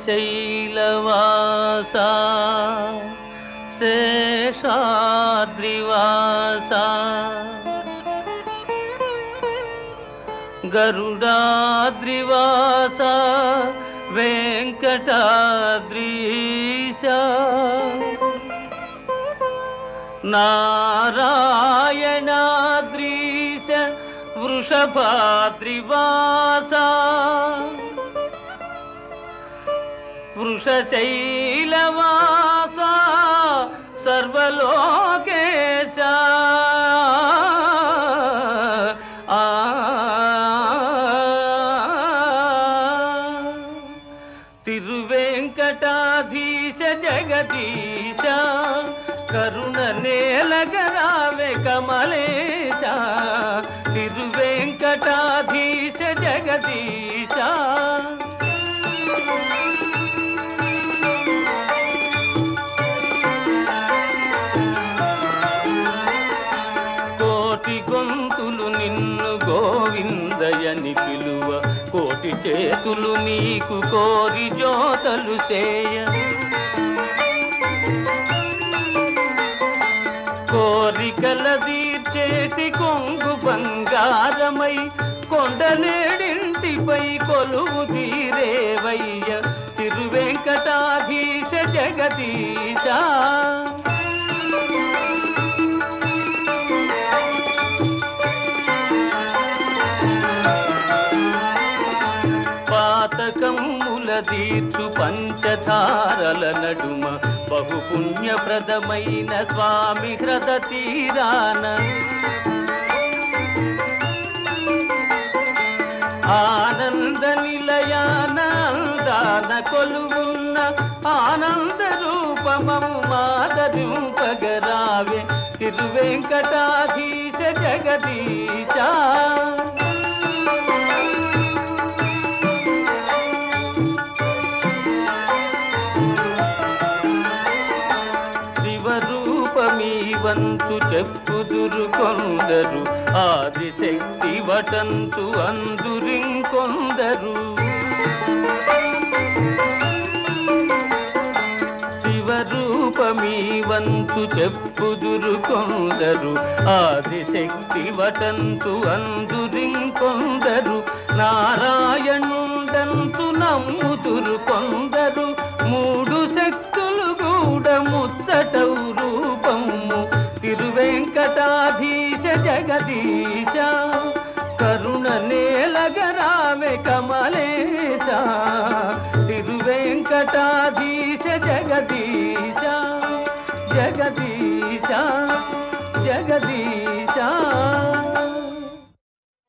శ్రీశైలవాస శేషాద్రివాస గరుడాద్రివాస వెంకటాద్రీశ నారాయణాద్రీశ వృషభాద్రివాస వృషశైలవాస సర్వలోకేశ ఆ తిరువెంకటాధీశ జగదీశ కరుణ నేలగరావే కమలేశ తిరువెంకటాధీశ జగదీశ కోటి గొంతులు నిన్ను గోవిందయని పిలువ కోటి చేతులు నీకు కోరి జోతలు చేయ కోరికల తీర్చేటి కొంగు బంగారమై కొండలేడింటిపై కొలువు తీరేవయ్య తిరువెంకటాధీశ జగదీశ పాతకమ్ముల తీర్చు పంచధారల నడుమ బహు పుణ్యప్రదమైన స్వామి హ్రద తీరాన ఆనంద నిలయాన అందాన కొలువున్న ఆనంద రూపమము మాదరింపగరావే తిరువెంకటాధీశ జగదీశ శివరూపమీ వంతు చెప్పుదురు కొందరు ఆదిశక్తి వటంతు అందురింకొందరు శివరూపమీ వంతు చెప్పుదురు కొందరు ఆదిశక్తి వటంతు అందురింకొందరు నారాయణుండంతు నమ్ముదురు కొందరు మూడు శక్తులు కూడా ముచ్చటవు రూపము తిరువెంకటాధీశ జగదీశ కరుణ నేలగరామె కమలేశ తిరువెంకటాధీశ జగదీశ జగదీశ జగదీశ